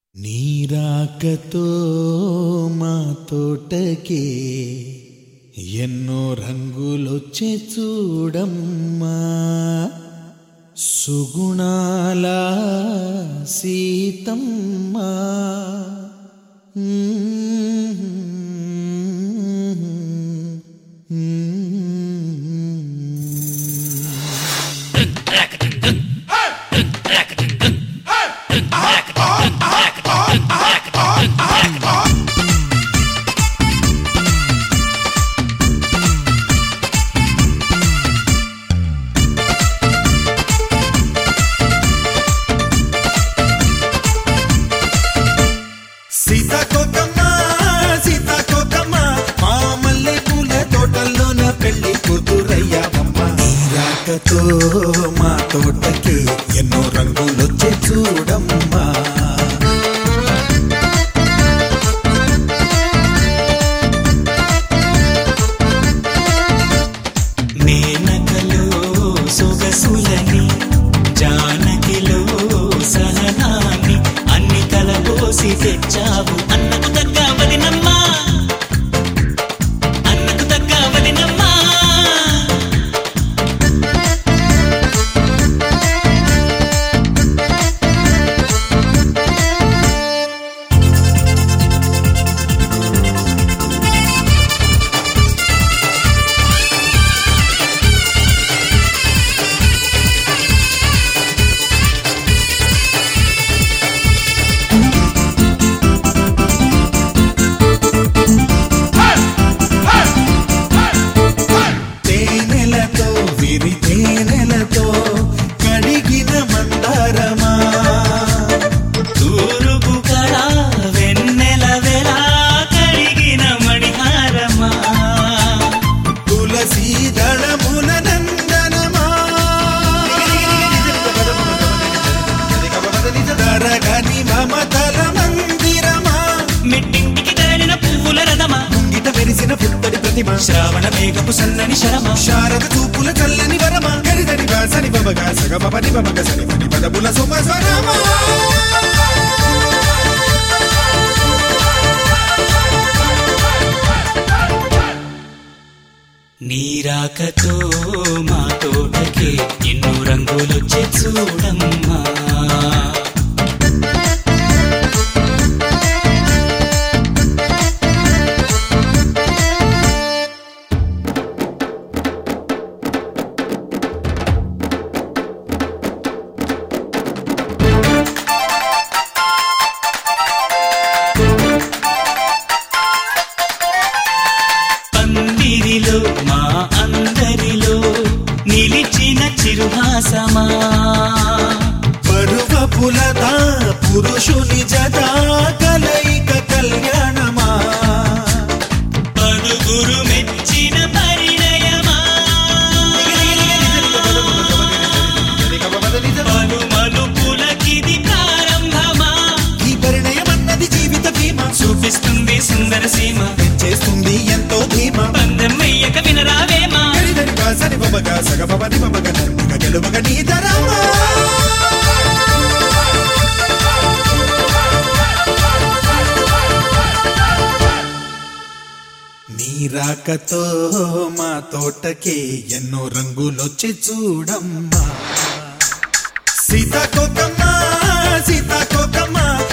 నీరాకతో మా తోటకే ఎన్నో రంగులొచ్చే చూడమ్మా సుగుణాల సీతమ్మా సీతాకోకమ్మ సీతాకోకమ్మ మా మల్లె పూల తోటల్లోన పెళ్లి కూతురయ్యావమ్మ నీరాకతో మా తోటకి ఎన్నో రంగులొచ్చే చూడమ్మా మేనకలో సొగసులని జానకిలో సహనాన్ని అన్ని కలబోసి తెచ్చావు అన్నకు తగ్గవదినమ్మా అన్నకు తగ్గవదినమ్మా తేనెలతో విరి తేనెలతో కడిగిన మందారమా తూరుపు కళ వెన్నెల వెలా కడిగిన మణిహారమా తులసీ దళముల నందనమా తరగని మమతల మందిరమా మెట్టింటికి తరలిన పువ్వుల రథమా ముంగిట మెరిసిన పుత్తడి ప్రతిమ శ్రావణ మేఘపు సన్నని శరమా శారద చూపుల చల్లని వరమా గరిదని వాసని బబగా సగ బబని బమగ సని మని పదముల సుమ స్వరమా నీరాకతో మా తోటకి ఎన్నో రంగులొచ్చే చూడమ్మా పందిరిలో మా అందరిలో నిలిచిన చిరుహాసమా పరువ పులదా పురుషుని జదా కలయిక కళ్యాణమా పలుగురు మెచ్చిన పరిణయమా పలు మలుపులకిది ప్రారంభమా ఈ పరిణయమన్నది జీవిత బీమా చూపిస్తుంది సుందర సీమ చేస్తుంది ఎంతో ధీమా పందెం వెయ్యక వినరావేమా గరిదని వాసని బబగా సగ బబని బమగ నర్మగ గెలువగ నీతరమా నీ రాకతో మా తోటకే ఎన్నో రంగులొచ్చి చూడమ్మా సీతాకోకమ్మ సీతాకోకమ్మ